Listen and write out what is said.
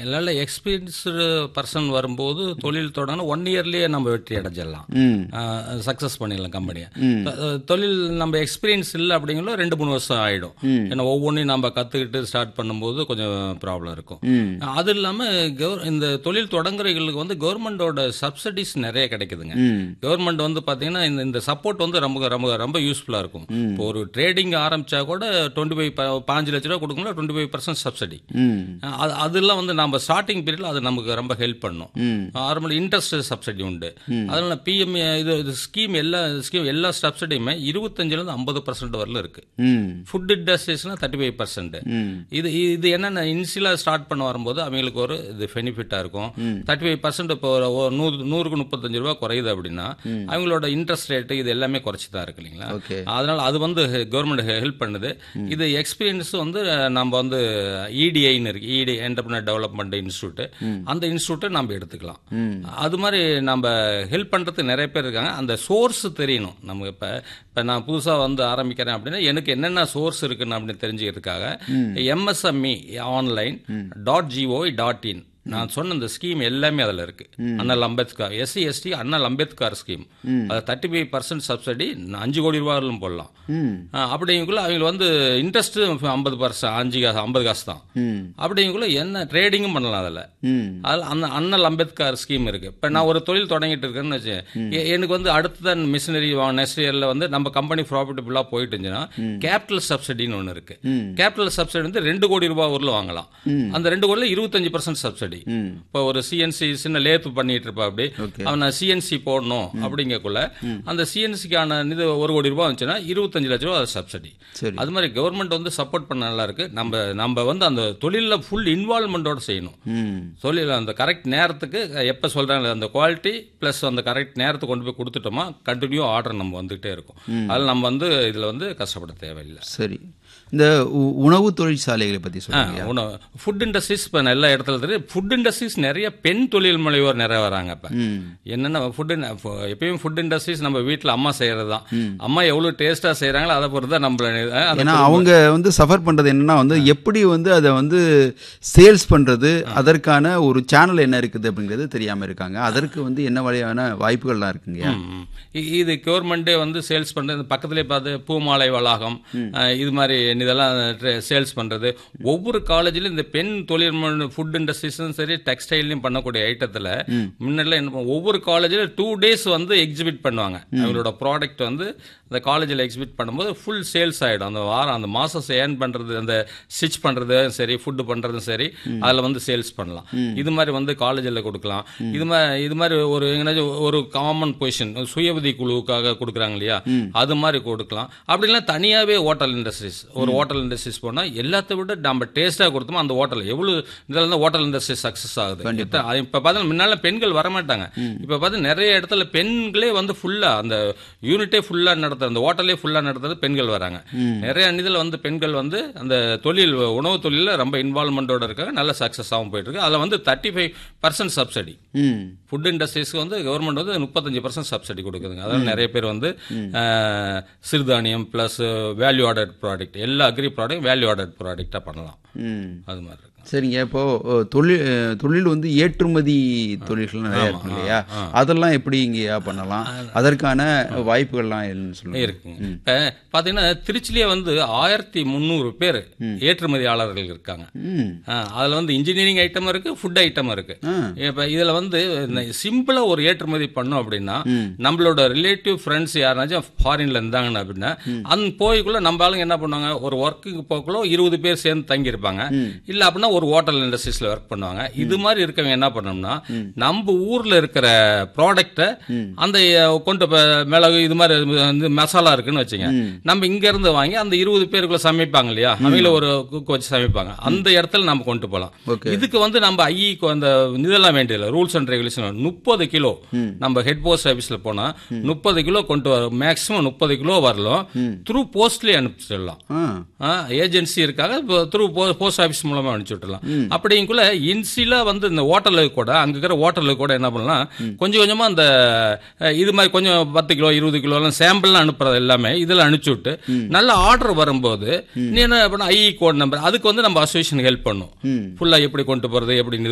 நல்ல experienced person வரும்போது தொழில் தொடங்க ஒன் இயர்லயே நம்ம வெற்றி அடைஞ்சிடலாம் ம் சக்ஸஸ் பண்ணிடலாம் கம்பெனியை தொழில் நம்ம எக்ஸ்பீரியன்ஸ் இல்லை அப்படிங்கிறோம் ரெண்டு மூணு வருஷம் ஆகிடும் ஏன்னா ஒவ்வொன்றையும் நம்ம கற்றுக்கிட்டு ஸ்டார்ட் பண்ணும்போது கொஞ்சம் ப்ராப்ளம் இருக்கும் ம் அது இல்லாமல் இந்த தொழில் தொடங்குறவங்களுக்கு வந்து கவர்மெண்டோட சப்சிடிஸ் நிறைய கிடைக்குதுங்க ம் கவர்மெண்ட் வந்து பார்த்தீங்கன்னா இந்த இந்த சப்போர்ட் வந்து ரொம்ப ரொம்ப ரொம்ப யூஸ்ஃபுல்லாக இருக்கும் இப்போ ஒரு ட்ரேடிங் ஆரம்பிச்சா கூட டுவெண்ட்டி ஃபைவ் பாஞ்சு லட்ச ரூபா கொடுக்கணும் டுவெண்ட்டி ஃபைவ் பர்சன்ட் சப்சிடி ம் அது அதெல்லாம் வந்து நம்ம ஸ்டார்டிங் பீரியட்ல அது நமக்கு ரொம்ப ஹெல்ப் பண்ணும் ம் நார்மல் இன்ட்ரெஸ்ட் சப்சிடி உண்டு அதனால பிஎம் இது இது ஸ்கீம் எல்லா ஸ்கீம் எல்லா சப்சிடியுமே இருபத்தஞ்சிலேருந்து ஐம்பது பர்சன்ட் வரலும் இருக்கு ம் ஃபுட் இண்டஸ்ட்ரீஸ்லாம் தேர்ட்டி ஃபைவ் பர்சன்ட் ம் இது இது என்னென்ன இனிஷியலாக ஸ்டார்ட் பண்ண வரும்போது அவங்களுக்கு ஒரு இது பெனிஃபிட்டாக இருக்கும் தேர்ட்டி ஃபைவ் பர்சன்ட் இப்போ ஒரு ஒரு நூறு நூறுக்கு முப்பத்தஞ்சு ரூபா குறையுது அப்படின்னா அவங்களோட இன்ட்ரெஸ்ட் ரேட்டு இது எல்லாமே குறைச்சி தான் இருக்கு இல்லைங்களா ஓகே அதனால அது வந்து கவர்மெண்ட் ஹெல்ப் பண்ணுது இது எக்ஸ்பீரியன்ஸ் வந்து நம்ம வந்து இடிஐன்னு இருக்கு இடி என்டர்பிரினர் டெவலப்மெண்ட் இன்ஸ்டியூட் அந்த இன்ஸ்டியூட்டை நம்ம எடுத்துக்கலாம் ம் அது மாதிரி நம்ம ஹெல்ப் பண்ணுறதுக்கு நிறைய பேர் இருக்காங்க அந்த சோர்ஸ் தெரியணும் நம்ம இப்போ இப்போ நான் புதுசாக வந்து ஆரம்பிக்கிறேன் அப்படின்னா எனக்கு என்னென்ன சோர்ஸ் இருக்குன்னு அப்படின்னு தெரிஞ்சுக்கிறதுக்காக MSME online dot GOI dot in நான் சொன்ன இந்த ஸ்கீம் எல்லாமே அதில் இருக்கு அண்ணல் அம்பேத்கர் எஸ்சி எஸ்டி அண்ணல் அம்பேத்கர் ஸ்கீம் அது தேர்ட்டி ஃபைவ் பர்சன்ட் சப்சிடி அஞ்சு கோடி ரூபாயிலும் போடலாம் ம் ஆ, அப்படிங்கக்குள்ள அவங்க வந்து இன்ட்ரெஸ்ட் ஐம்பது பர்சன்ட் அஞ்சு காசு ஐம்பது காசு தான் ம் அப்படிங்கக்குள்ள என்ன ட்ரேடிங்கும் பண்ணலாம் அதில் ம் அதில் அந்த அண்ணல் அம்பேத்கர் ஸ்கீம் இருக்கு இப்போ நான் ஒரு தொழில் தொடங்கிட்டு இருக்கேன்னு வச்சு எ- எனக்கு வந்து அடுத்த மிஷினரி நெக்ஸ்ட் இயரில் வந்து நம்ம கம்பெனி ப்ராஃபிட்டபுளாக போயிட்டு இருந்துச்சுன்னா கேபிட்டல் சப்சிடின்னு ஒன்று இருக்கு ம். கேபிட்டல் சப்சிடி வந்து ரெண்டு கோடி ரூபாய் ஊரில் வாங்கலாம் அந்த ரெண்டு கோடியில் இருபத்தஞ்சு பர்சன்ட் சப்சிடி ம் இப்போ ஒரு சிஎன்சி சின்ன லேத்து பண்ணிட்டு இருப்பா அப்படி Okay. அவனை சிஎன்சி போடணும் அப்படிங்கக்குள்ள அந்த சிஎன்சிக்கான இது ஒரு கோடி ரூபாய் வந்துச்சுன்னா இருபத்தஞ்சு லட்ச ரூபா சப்சிடி சரி அது மாதிரி கவர்மெண்ட் வந்து சப்போர்ட் பண்ண நல்லா இருக்கு நம்ம நம்ம வந்து அந்த தொழிலில் ஃபுல் இன்வால்மெண்ட்டோட செய்யணும் ம் தொழில் அந்த கரெக்ட் நேரத்துக்கு எப்போ சொல்கிறாங்க அந்த குவாலிட்டி ப்ளஸ் அந்த கரெக்ட் நேரத்துக்கு கொண்டு போய் கொடுத்துட்டோமா கண்டினியூ ஆர்டர் நம்ம வந்துகிட்டே இருக்கும் அதில் நம்ம வந்து இதில் வந்து கஷ்டப்பட தேவையில்லை சரி இந்த உ- உணவு தொழிற்சாலைகளை பற்றி சொல்லுங்க உணவு ஃபுட் இண்டஸ்ட்ரீஸ் இப்போ எல்லா இடத்துல தெரியும் ஃபுட் இண்டஸ்ட்ரீஸ் நிறைய பெண் தொழில் முனைவோர் நிறைய வராங்க இப்போ ம் என்னென்ன ஃபுட் எப்பயும் ஃபுட் இண்டஸ்ட்ரீஸ் நம்ம வீட்டில் அம்மா செய்கிறது தான் அம்மா எவ்வளோ டேஸ்ட்டாக செய்கிறாங்களோ அதை பொறுத்து தான் நம்மள அஹ், அந்த ஏன்னா அவங்க வந்து சஃபர் பண்றது என்னன்னா வந்து எப்படி வந்து அதை வந்து சேல்ஸ் பண்றது அதற்கான ஒரு சேனல் என்ன இருக்குது அப்படிங்கிறது தெரியாம இருக்காங்க அதற்கு வந்து என்ன வகையான வாய்ப்புகள்லாம் இருக்குங்க ம். இ- இது கவர்மெண்ட்டே வந்து சேல்ஸ் பண்ணுறது பக்கத்துலேயே பார்த்து பூமாலை வளாகம் அஹ், இது மாதிரி இதெல்லாம் சேல்ஸ் பண்ணுறது ஒவ்வொரு காலேஜ்லையும் இந்த பெண் தொழில் ஃபுட் இண்டஸ்ட்ரீஸும் சரி டெக்ஸ்டைல்லையும் பண்ணக்கூடிய ஐட்டத்தில் முன்னாடிலாம் என்ன பண்ணுவோம், ஒவ்வொரு காலேஜில் டூ டேஸ் வந்து எக்ஸிபிட் பண்ணுவாங்க அவங்களோட ப்ராடக்ட் வந்து அந்த காலேஜில் எக்ஸிபிட் பண்ணும்போது ஃபுல் சேல்ஸ் ஆகிடும் அந்த வாரம் அந்த மாதம் ஏர்ன் பண்ணுறது அந்த ஸ்டிச் பண்ணுறது சரி ஃபுட்டு பண்ணுறதும் சரி அதில் வந்து சேல்ஸ் பண்ணலாம் இது மாதிரி வந்து காலேஜில் கொடுக்கலாம் இது மாதிரி இது மாதிரி ஒரு எங்கேனாச்சும் ஒரு காமன் பொசிஷன் சுயபதி குழுவுக்காக கொடுக்குறாங்க இல்லையா அது மாதிரி கொடுக்கலாம் அப்படி இல்லைன்னா தனியாகவே ஹோட்டல் இண்டஸ்ட்ரீஸ் ஒரு ஹோட்டல் இண்டஸ்ட்ரீஸ் போனால் எல்லாத்த விட நம்ம டேஸ்ட்டாக கொடுத்தோமோ அந்த ஹோட்டல் எவ்வளோ இதில் தான் ஹோட்டல் இண்டஸ்ட்ரி சக்ஸஸ் ஆகுது இப்போ பார்த்தா முன்னால பெண்கள் வரமாட்டாங்க இப்போ பார்த்தா நிறைய இடத்துல பெண்களே வந்து ஃபுல்லாக அந்த யூனிட்டே ஃபுல்லாக நடத்துறது அந்த ஹோட்டலே ஃபுல்லாக நடத்துறது பெண்கள் வராங்க நிறைய இதில் வந்து பெண்கள் வந்து அந்த தொழில் உணவு தொழிலில் ரொம்ப இன்வால்மெண்ட்டோட இருக்காங்க நல்ல சக்ஸஸ் ஆகும் போயிட்டு இருக்கு அதில் வந்து தேர்ட்டி ஃபைவ் பர்சன்ட் சப்சிடி ம் ஃபுட் இண்டஸ்ட்ரீஸ்க்கு வந்து கவர்மெண்ட் வந்து முப்பத்தஞ்சு பர்சன்ட் சப்சிடி கொடுக்குதுங்க அதாவது நிறைய பேர் வந்து அஹ், சிறுதானியம் ப்ளஸ் வேல்யூ ஆர்டட் ப்ராடக்ட் எல்லா அக்ரி ப்ராடக்ட் வேல்யூ ஆர்டட் ப்ராடக்டாக பண்ணலாம் ம் அது மாதிரி இருக்கு சரிங்க இப்போ அ, தொழில் அ, தொழில் வந்து ஏற்றுமதி தொழில்கள் நிறைய இருக்கும் இல்லையா அதெல்லாம் எப்படி இங்கேயா பண்ணலாம் அதற்கான வாய்ப்புகள்லாம் என்னன்னு சொல்லுங்க இருக்குங்க இப்போ பார்த்தீங்கன்னா திருச்சிலேயே வந்து ஆயிரத்தி முந்நூறு பேர் ஏற்றுமதியாளர்கள் இருக்காங்க ம் அதில் வந்து இன்ஜினியரிங் ஐட்டம் இருக்கு ஃபுட் ஐட்டம் இருக்கு ஆ இப்போ இதில் வந்து சிம்பிளாக ஒரு ஏற்றுமதி பண்ணோம் அப்படின்னா நம்மளோட ரிலேட்டிவ் ஃப்ரெண்ட்ஸ் யாருனாச்சும் ஃபாரின்ல இருந்தாங்கன்னு அப்படின்னா அந்த போய்க்குள்ள நம்ம ஆளுங்க என்ன பண்ணுவாங்க ஒரு ஒர்க்குக்கு போக்குள்ள இருபது பேர் சேர்ந்து தங்கியிருப்பாங்க இல்ல அப்படின்னா ஒரு ஹோட்டல் இண்டஸ்ட்ரீஸ்ல ஒர்க் பண்ணுவாங்க இது மாதிரி இருக்கவங்க என்ன பண்ணோம்னா நம்ம ஊர்ல இருக்கிற ப்ராடக்ட்டை அந்த அஹ், கொண்டு ப- மிளகு இது மாதிரி வந்து மசாலா இருக்குன்னு வச்சுங்க நம்ம இங்க இருந்து வாங்கி அந்த இருபது பேருக்குள்ள சமைப்பாங்க இல்லையா அவங்கள ஒரு குக் வச்சு சமைப்பாங்க அந்த இடத்துல நம்ம கொண்டு போகலாம் Okay. இதுக்கு வந்து நம்ம ஐஇக்கு அந்த இதெல்லாம் வேண்டியதில்லை ரூல்ஸ் அண்ட் ரெகுலேஷன் முப்பது கிலோ நம்ம ஹெட் போஸ்ட் ஆஃபீஸில் போனால் முப்பது கிலோ கொண்டு வர மேக்ஸிமம் முப்பது கிலோ வரலாம் த்ரூ போஸ்ட்லேயே அனுப்பிச்சிடலாம் ஆ ஏஜென்சி இருக்காங்க த்ரூ போஸ்ட் ஆஃபீஸ் மூலமா அனுப்பிச்சு விட்டுலாம் அப்படிங்குள்ள இன்சிலா வந்து இந்த ஹோட்டலுக்கு கூட அங்க இருக்கிற ஹோட்டலுக்கு கூட என்ன பண்ணலாம் கொஞ்சம் கொஞ்சமா அந்த அஹ், இது மாதிரி கொஞ்சம் பத்து கிலோ இருபது கிலோ எல்லாம் சாம்பிள்லாம் அனுப்புறது எல்லாமே இதுல அனுப்பிச்சு விட்டு நல்ல ஆர்டர் வரும்போது நீ என்ன பண்ண ஐஇ கோட் நம்பர் அதுக்கு வந்து நம்ம அசோசியேஷன் ஹெல்ப் பண்ணும் ஃபுல்லா எப்படி கொண்டு போறது எப்படி